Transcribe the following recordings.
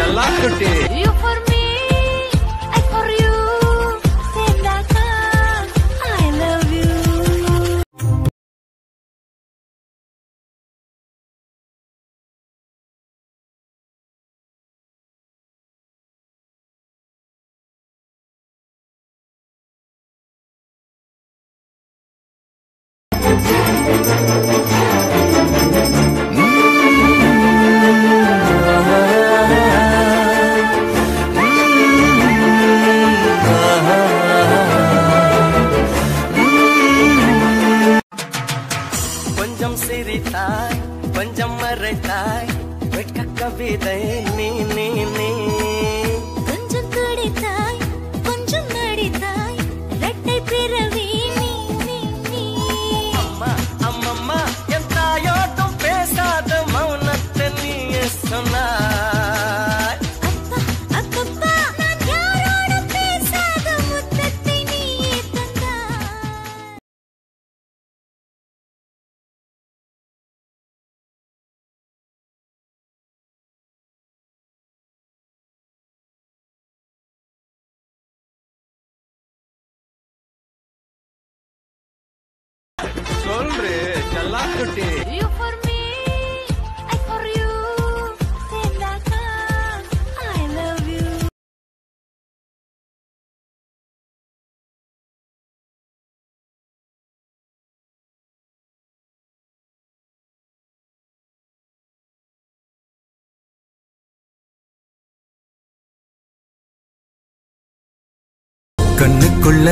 செல்லாக்குட்டி You for me, I for you. Sendaka, I love you. கொஞ்சம் சிரித்தாய் கொஞ்சம் மறைத்தாய் வெட்க கவிதை நீ நீ நீ கொஞ்சம் துடித்தாய் கொஞ்சம் நடித்தாய் ரெட்டை பிறவி நீ நீ நீ அம்மா அம்மம்மா என் தாயோட்டும் பேசாத மௌனத்தை நீயே சொன்னாய் அப்பா அப்பப்பா நான் யாரோடும் பேசாத முத்தத்தை நீயே தந்தாய் சொல்று செல்லாக்குட்டி You for me, I for you. Sendaka, I love you. கண்ணுக்குள்ள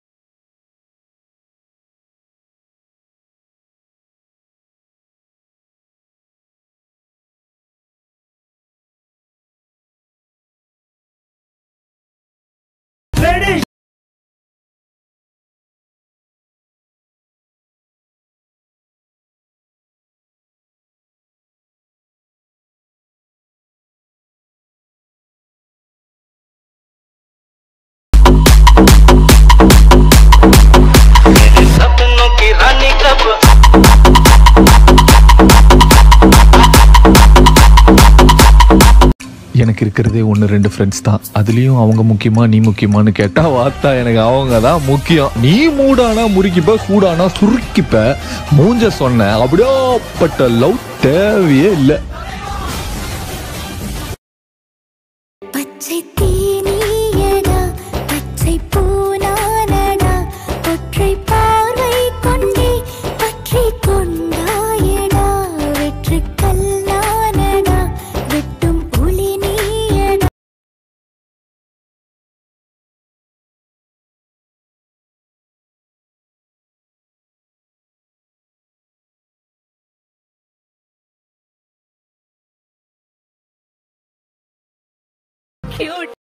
सपनों की रानी कब எனக்கு இருக்கிறதே ஒன்று ரெண்டு ஃப்ரெண்ட்ஸ் தான் அதுலேயும் அவங்க முக்கியமா நீ முக்கியமான்னு கேட்டால் வாத்தா எனக்கு அவங்க தான் முக்கியம் நீ மூடானா முறுக்கிப்ப சூடானா சுருக்கிப்ப மூஞ்ச சொன்ன அப்படியாப்பட்ட லவ் தேவையே இல்லை பச்சை தீனியடா பச்சை பூனானடா ஒற்றை பார்வை கொண்டே பற்றி கொண்டாயடா வெற்றி கல்லானடா வெட்டும் ஒளி நீயடா cute